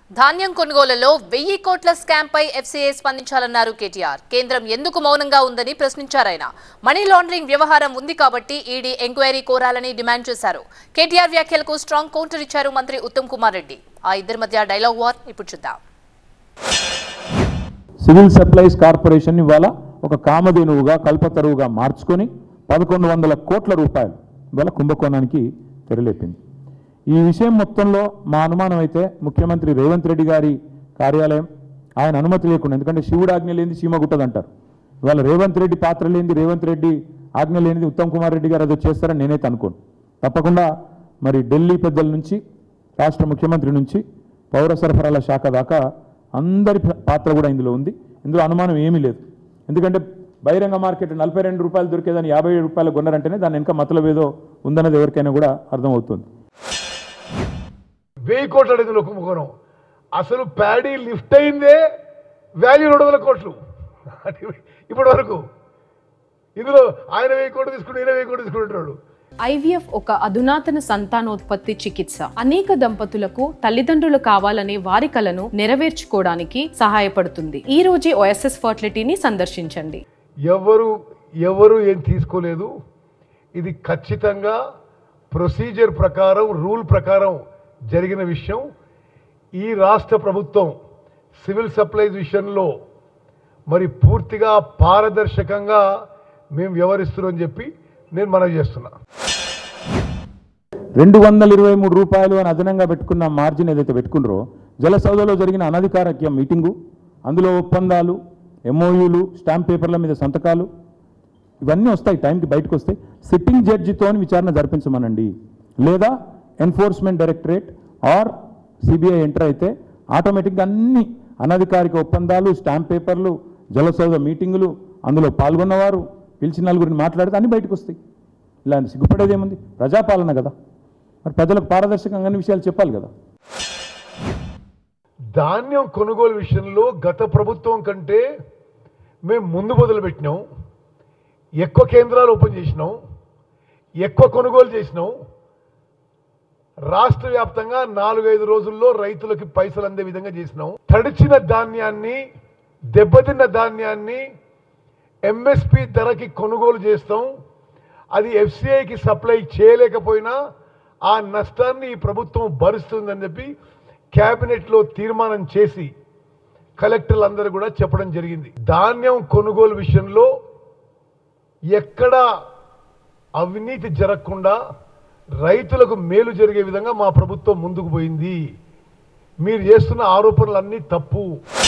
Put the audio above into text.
ధాన్యం కొనుగోలులో వెయ్యి కోట్ల స్కామ్ పై ఎఫ్సీఐ స్పందించాలన్నారు కేటీఆర్ కేంద్రం ఎందుకు మౌనంగా ఉందని ప్రశ్నించారాయన మనీ లాండరింగ్ వ్యవహారం ఉంది కాబట్టి ఈడీ ఎంక్వైరీ కోరాలని డిమాండ్ చేశారు కేటీఆర్ వ్యాఖ్యలకు స్ట్రాంగ్ కౌంటర్ ఇచ్చారు మంత్రి ఉత్తమ్ కుమార్ రెడ్డి ఆ ఇద్దరి మధ్య డైలాగ్ వార్ ఇప్పుడు చూద్దాం సివిల్ సప్లైస్ కార్పొరేషన్ ఇవాళ ఒక కామధేనువుగా కల్పతరువుగా మార్చుకొని పదకొండు వందల కోట్ల రూపాయలు ఇవాళ కుంభకోణానికి తెరలేపింది ఈ విషయం మొత్తంలో మా అనుమానం అయితే ముఖ్యమంత్రి రేవంత్ రెడ్డి గారి కార్యాలయం ఆయన అనుమతి లేకుండా ఎందుకంటే శివుడు ఆజ్ఞ లేనిది సీమ గుట్టదంటారు ఇవాళ రేవంత్ రెడ్డి పాత్ర లేనిది రేవంత్ రెడ్డి ఆజ్ఞ లేనిది ఉత్తమ్ కుమార్ రెడ్డి గారు అది చేస్తారని నేనైతే అనుకోను తప్పకుండా మరి ఢిల్లీ పెద్దల నుంచి రాష్ట్ర ముఖ్యమంత్రి నుంచి పౌర సరఫరాల శాఖ దాకా అందరి ప- పాత్ర కూడా ఇందులో ఉంది ఇందులో అనుమానం ఏమీ లేదు ఎందుకంటే బహిరంగ మార్కెట్ నలభై రెండు రూపాయలు దొరికేదాన్ని యాభై ఏడు రూపాయలు కొన్నారంటేనే దాని వెనక మతలబ్ ఏదో ఉందన్నది ఎవరికైనా కూడా అర్థమవుతుంది వెయ్యి కోట్ల అడిగింది కుంభకోణం అసలు ప్యాడీ లిఫ్ట్ అయిందే వాల్యూ రెండు వందల కోట్లు అది ఇప్పటి వరకు ఇందులో ఆయన వెయ్యి కోట్లు తీసుకుంటే ఈయన వెయ్యి కోట్లు తీసుకుంటున్నాడు ఐవీఎఫ్ ఒక అధునాతన సంతానోత్పత్తి చికిత్స అనేక దంపతులకు తల్లిదండ్రులు కావాలనే వారి కలను నెరవేర్చుకోవడానికి సహాయపడుతుంది ఈ రోజే ఓఎస్ఎస్ ఫర్టిలిటీని సందర్శించండి ఎవరు ఎవరు ఏం తీసుకోలేదు ఇది ఖచ్చితంగా ప్రొసీజర్ ప్రకారం రూల్ ప్రకారం జరిగిన విషయం ఈ రాష్ట్ర ప్రభుత్వం సివిల్ సప్లైస్ విషయంలో మరి పూర్తిగా పారదర్శకంగా మేము వ్యవహరిస్తున్నామని చెప్పి నేను మనవి చేస్తున్నా రెండు వందల ఇరవై మూడు రూపాయలు అని అదనంగా పెట్టుకున్న మార్జిన్ ఏదైతే పెట్టుకున్నారో జలసౌదలో జరిగిన అనధికారిక మీటింగు అందులో ఒప్పందాలు ఎంఓయూలు స్టాంప్ పేపర్ల మీద సంతకాలు ఇవన్నీ వస్తాయి టైంకి బయటకు వస్తాయి సిట్టింగ్ జడ్జితో విచారణ జరిపించమనండి లేదా enforcement directorate or CBI enter అయితే ఆటోమేటిక్గా అన్ని అనధికారిక ఒప్పందాలు స్టాంప్ పేపర్లు జలసౌద మీటింగులు అందులో పాల్గొన్నవారు పిలిచిన నలుగురిని మాట్లాడితే అన్ని బయటకు వస్తాయి ఇలా సిగ్గుపడేది ఏముంది ప్రజాపాలన కదా మరి ప్రజలకు పారదర్శకంగా అన్ని విషయాలు చెప్పాలి కదా ధాన్యం కొనుగోలు విషయంలో గత ప్రభుత్వం కంటే మేము ముందు మొదలు పెట్టినాం ఎక్కువ కేంద్రాలు ఓపెన్ చేసినాం ఎక్కువ కొనుగోలు చేసినాం రాష్ట్ర వ్యాప్తంగా నాలుగైదు రోజుల్లో రైతులకి పైసలు అందే విధంగా చేసినాం తడిచిన ధాన్యాన్ని దెబ్బతిన్న ధాన్యాన్ని ఎంఎస్పి ధరకి కొనుగోలు చేస్తాం అది ఎఫ్సిఐకి సప్లై చేయలేకపోయినా ఆ నష్టాన్ని ఈ ప్రభుత్వం భరిస్తుందని చెప్పి క్యాబినెట్లో తీర్మానం చేసి కలెక్టర్లందరూ కూడా చెప్పడం జరిగింది ధాన్యం కొనుగోలు విషయంలో ఎక్కడ అవినీతి జరగకుండా రైతులకు మేలు జరిగే విధంగా మా ప్రభుత్వం ముందుకు పోయింది మీరు చేస్తున్న ఆరోపణలన్నీ తప్పు